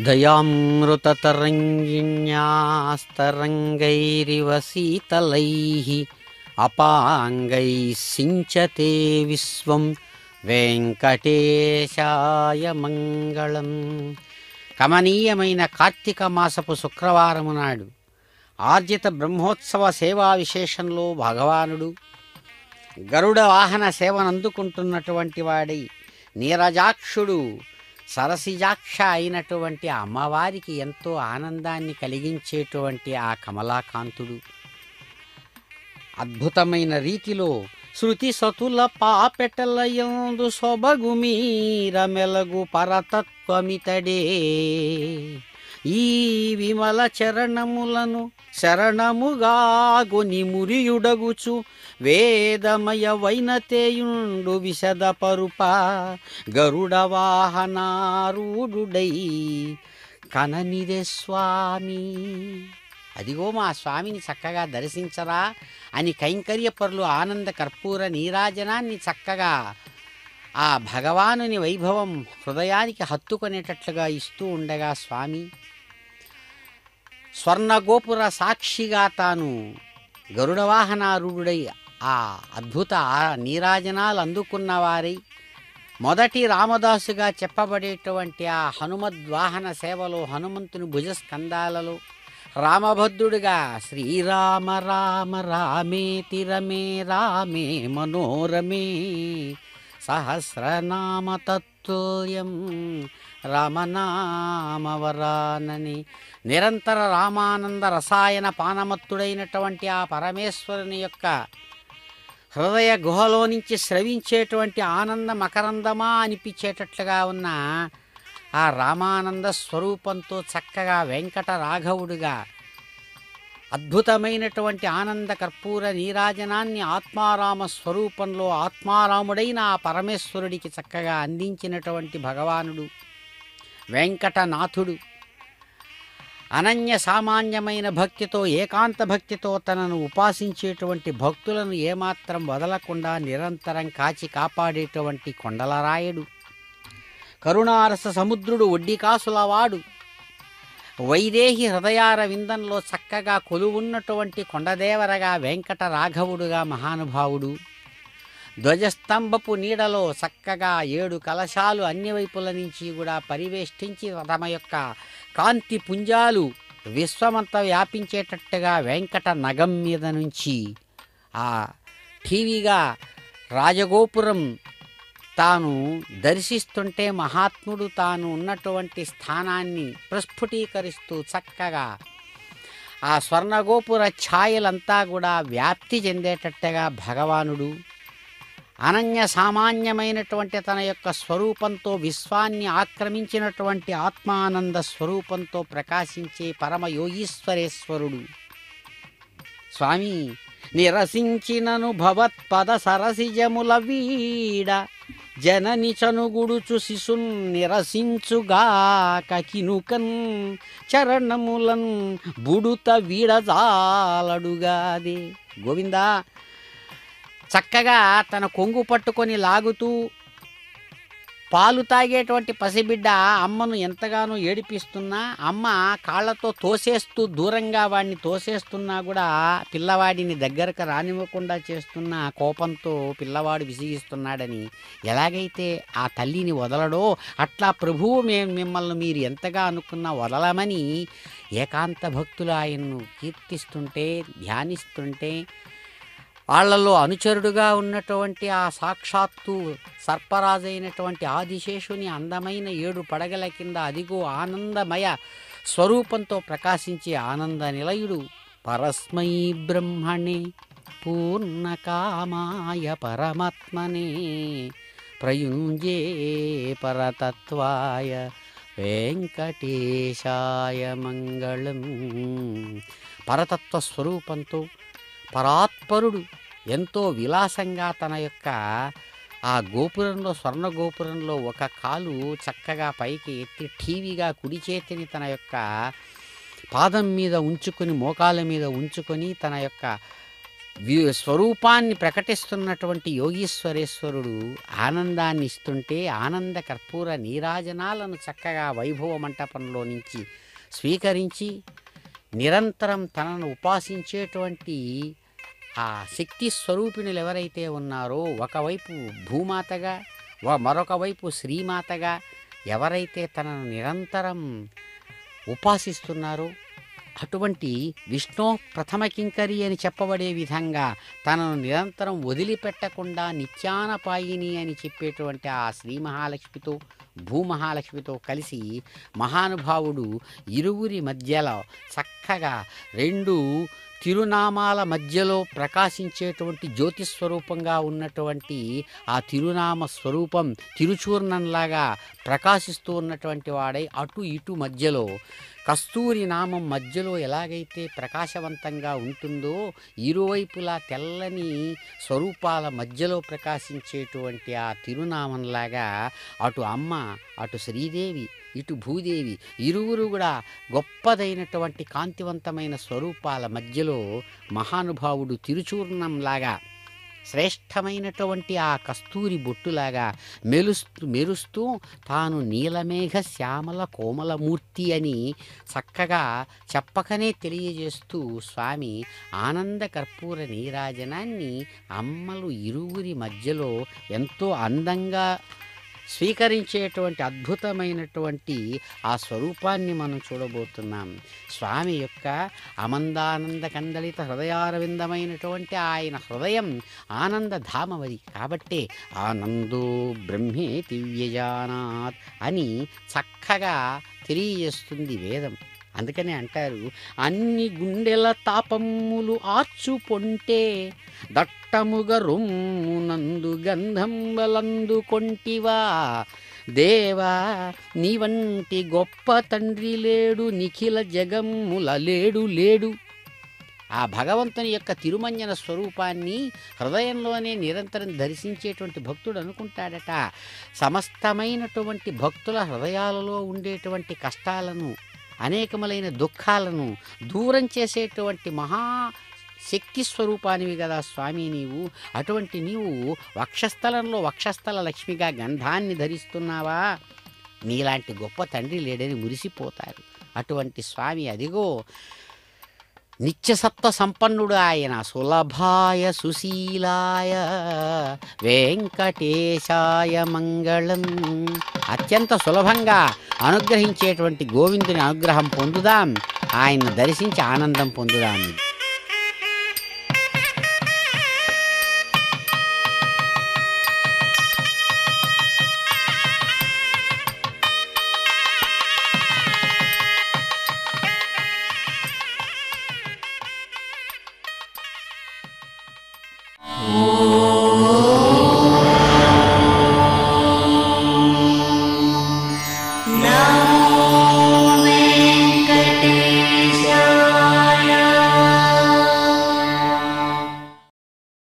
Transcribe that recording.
దయామృతతరంగిణ్యాస్తరంగైరివ శీతలైः అపాంగై సించతే విశ్వం వెంకటేశాయ మంగళం కమనీయమైన కార్తీక మాసపు శుక్రవారము నాడు ఆర్జిత బ్రహ్మోత్సవ సేవా విశేషంలో భగవానుడు గరుడ వాహన సేవనందుకుంటున్నటువంటి వాడై నీరజాక్షుడు సరసిజాక్ష అయినటువంటి అమ్మవారికి ఎంతో ఆనందాన్ని కలిగించేటువంటి ఆ కమలాకాంతుడు అద్భుతమైన రీతిలో శృతి సతుల పాపెటలయందు సొబగు మీర మెలగు పరతత్వమితడే ఈ విమల చరణములను శరణముగా గొని మురియుడగుచు వేదమయ వైనతేయుండు విశద పరుప గరుడ వాహనారూఢుడై కననిదే స్వామి అదిగో మా స్వామిని చక్కగా దర్శించరా అని కైంకర్యపరులు ఆనంద కర్పూర నీరాజనాన్ని చక్కగా ఆ భగవానుని వైభవం హృదయానికి హత్తుకునేటట్లుగా ఇస్తూ ఉండగా స్వామి స్వర్ణగోపుర సాక్షిగా తాను గరుడవాహనారూఢుడై ఆ అద్భుత ఆ నీరాజనాలు అందుకున్న వారై మొదటి రామదాసుగా చెప్పబడేటువంటి ఆ హనుమద్వాహన సేవలో హనుమంతుని భుజస్కందాలలో రామభద్రుడిగా శ్రీరామ రామ రామేతి రమే రామే మనోరమే సహస్రనామ తత్తుల్యం రామనామవరానని నిరంతర రామానంద రసాయన పానమత్తుడైనటువంటి ఆ పరమేశ్వరుని యొక్క హృదయ గుహలో నుంచి స్రవించేటువంటి ఆనంద మకరందమా అనిపించేటట్లుగా ఉన్న ఆ రామానంద స్వరూపంతో చక్కగా వెంకట రాఘవుడిగా అద్భుతమైనటువంటి ఆనంద కర్పూర నీరాజనాన్ని ఆత్మారామ స్వరూపంలో ఆత్మారాముడైన ఆ పరమేశ్వరుడికి చక్కగా అందించినటువంటి భగవానుడు వెంకటనాథుడు అనన్య సామాన్యమైన భక్తితో ఏకాంత భక్తితో తనను ఉపాసించేటువంటి భక్తులను ఏమాత్రం వదలకుండా నిరంతరం కాచి కాపాడేటువంటి కొండలరాయుడు కరుణారస సముద్రుడు ఒడ్డికాసులవాడు వైదేహి హృదయార విందంలో చక్కగా కొలువున్నటువంటి కొండదేవరగా వెంకట రాఘవుడుగా మహానుభావుడు ధ్వజస్తంభపు నీడలో చక్కగా ఏడు కలశాలు అన్ని వైపుల నుంచి కూడా పరివేష్టించి తమ యొక్క కాంతి పుంజాలు విశ్వమంతా వ్యాపించేటట్టుగా వెంకట నగం మీద నుంచి ఆ టీవీగా రాజగోపురం తాను దర్శిస్తుంటే మహాత్ముడు తాను ఉన్నటువంటి స్థానాన్ని ప్రస్ఫుటీకరిస్తూ చక్కగా ఆ స్వర్ణగోపుర ఛాయలంతా కూడా వ్యాప్తి చెందేటట్టుగా భగవానుడు అనన్య సామాన్యమైనటువంటి తన యొక్క స్వరూపంతో విశ్వాన్ని ఆక్రమించినటువంటి ఆత్మానంద స్వరూపంతో ప్రకాశించే పరమ యోగీశ్వరేశ్వరుడు స్వామి నిరసించినను భవత్పద సరసిజముల వీడ జనని చనుగుడుచు శిశున్ నిరసించుగాక కినుకన్ చరణములన్ బుడుత వీడజాలడుగాదే గోవిందా చక్కగా తన కొంగు పట్టుకొని లాగుతూ పాలు తాగేటువంటి పసిబిడ్డ అమ్మను ఎంతగానో ఏడిపిస్తున్నా అమ్మ కాళ్ళతో తోసేస్తూ దూరంగా వాడిని తోసేస్తున్నా కూడా పిల్లవాడిని దగ్గరకు రానివ్వకుండా చేస్తున్న కోపంతో పిల్లవాడు విసిగిస్తున్నాడని ఎలాగైతే ఆ తల్లిని వదలడో అట్లా ప్రభువు మేము మిమ్మల్ని మీరు ఎంతగా అనుకున్నా వదలమని ఏకాంత భక్తులు ఆయన్ను కీర్తిస్తుంటే ధ్యానిస్తుంటే వాళ్లలో అనుచరుడుగా ఉన్నటువంటి ఆ సాక్షాత్తు సర్పరాజైనటువంటి ఆదిశేషుని అందమైన ఏడు పడగల కింద అదిగో ఆనందమయ స్వరూపంతో ప్రకాశించే ఆనంద నిలయుడు పరస్మై బ్రహ్మణే పూర్ణకామాయ పరమాత్మనే ప్రయుంజే పరతత్వాయ వెంకటేశాయ మంగళం పరతత్వ స్వరూపంతో పరాత్పరుడు ఎంతో విలాసంగా తన యొక్క ఆ గోపురంలో స్వర్ణ గోపురంలో ఒక కాలు చక్కగా పైకి ఎత్తి టీవీగా కుడి చేతిని తన యొక్క పాదం మీద ఉంచుకొని మోకాల మీద ఉంచుకొని తన యొక్క వి- స్వరూపాన్ని ప్రకటిస్తున్నటువంటి యోగీశ్వరేశ్వరుడు ఆనందాన్ని ఇస్తుంటే ఆనంద కర్పూర నీరాజనాలను చక్కగా వైభవ మంటపంలో నుంచి స్వీకరించి నిరంతరం తనను ఉపాసించేటువంటి ఆ శక్తి స్వరూపిణులు ఎవరైతే ఉన్నారో ఒకవైపు భూమాతగా వ- మరొక వైపు శ్రీమాతగా ఎవరైతే తనను నిరంతరం ఉపాసిస్తున్నారో అటువంటి విష్ణు ప్రథమ కింకరి అని చెప్పబడే విధంగా తనను నిరంతరం వదిలిపెట్టకుండా నిత్యానపాయిని అని చెప్పేటువంటి ఆ శ్రీ మహాలక్ష్మితో భూమహాలక్ష్మితో కలిసి మహానుభావుడు ఇరువురి మధ్యలో చక్కగా రెండు తిరునామాల మధ్యలో ప్రకాశించేటువంటి జ్యోతిస్వరూపంగా ఉన్నటువంటి ఆ తిరునామ స్వరూపం తిరుచూర్ణంలాగా ప్రకాశిస్తూ ఉన్నటువంటి వాడై అటు ఇటు మధ్యలో కస్తూరి నామం మధ్యలో ఎలాగైతే ప్రకాశవంతంగా ఉంటుందో ఇరువైపులా తెల్లని స్వరూపాల మధ్యలో ప్రకాశించేటువంటి ఆ తిరునామంలాగా అటు అమ్మ అటు శ్రీదేవి ఇటు భూదేవి ఇరువురు కూడా గొప్పదైనటువంటి కాంతివంతమైన స్వరూపాల మధ్యలో మహానుభావుడు తిరుచూర్ణంలాగా శ్రేష్టమైనటువంటి ఆ కస్తూరి బొట్టులాగా మెలుస్తూ మెరుస్తూ తాను నీలమేఘ శ్యామల కోమలమూర్తి అని చక్కగా చెప్పకనే తెలియజేస్తూ స్వామి ఆనంద కర్పూర నీరాజనాన్ని అమ్మలు ఇరువురి మధ్యలో ఎంతో అందంగా స్వీకరించేటువంటి అద్భుతమైనటువంటి ఆ స్వరూపాన్ని మనం చూడబోతున్నాం స్వామి యొక్క అమందానంద కందలిత హృదయారవిందమైనటువంటి ఆయన హృదయం ఆనందధామవది కాబట్టే ఆనందో బ్రహ్మేతి వ్యజానాత్ అని చక్కగా తెలియజేస్తుంది వేదం అందుకనే అంటారు అన్ని గుండెల తాపములు ఆర్చు పొంటే దట్టముగ రొమ్మునందు గంధం వలందు కొంటివా దేవా నీ వంటి గొప్ప తండ్రి లేడు నిఖిల జగమ్ముల లేడు లేడు ఆ భగవంతుని యొక్క తిరుమంజన స్వరూపాన్ని హృదయంలోనే నిరంతరం దర్శించేటువంటి భక్తుడు అనుకుంటాడట సమస్తమైనటువంటి భక్తుల హృదయాలలో ఉండేటువంటి కష్టాలను అనేకములైన దుఃఖాలను దూరం చేసేటువంటి మహా శక్తి స్వరూపానివి కదా స్వామి నీవు అటువంటి నీవు వక్షస్థలంలో వక్షస్థల లక్ష్మిగా గంధాన్ని ధరిస్తున్నావా నీలాంటి గొప్ప తండ్రి లేడని మురిసిపోతారు అటువంటి స్వామి అదిగో నిత్యసత్వ సంపన్నుడు ఆయన సులభాయ సుశీలాయ వెంకటేశాయ మంగళం అత్యంత సులభంగా అనుగ్రహించేటువంటి గోవిందుని అనుగ్రహం పొందుదాం ఆయన దర్శించి ఆనందం పొందుదాం